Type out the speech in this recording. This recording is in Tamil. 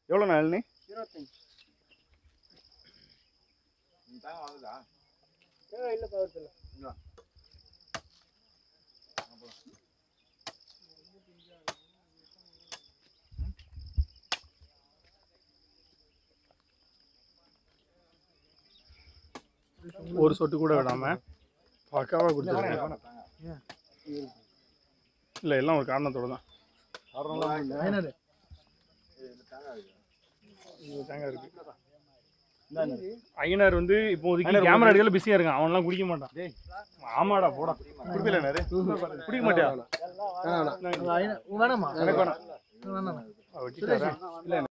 எவ்வளோ நாள் நீ இருபத்தஞ்சு தாங்க வாங்குதா ஏ இல்லை பக்கத்தில் ஒரு சொட்டு கூட விடாம பக்காவாக கொடுத்துருக்கேன் இல்லை எல்லாம் ஒரு காரணத்தோட தான் ஐநூறு இது தேங்காய் இருக்கு ஐயனார் வந்து இப்போதைக்கு கேமரா எடுக்கல பிஸியாக இருக்கான் அவன்லாம் குடிக்க மாட்டான் ஆமாடா போடா குடிக்கல நேரு குடிக்க மாட்டியா வேணாமா எனக்கு வேணாம் வேணாமா அவ வச்சுட்டாரா?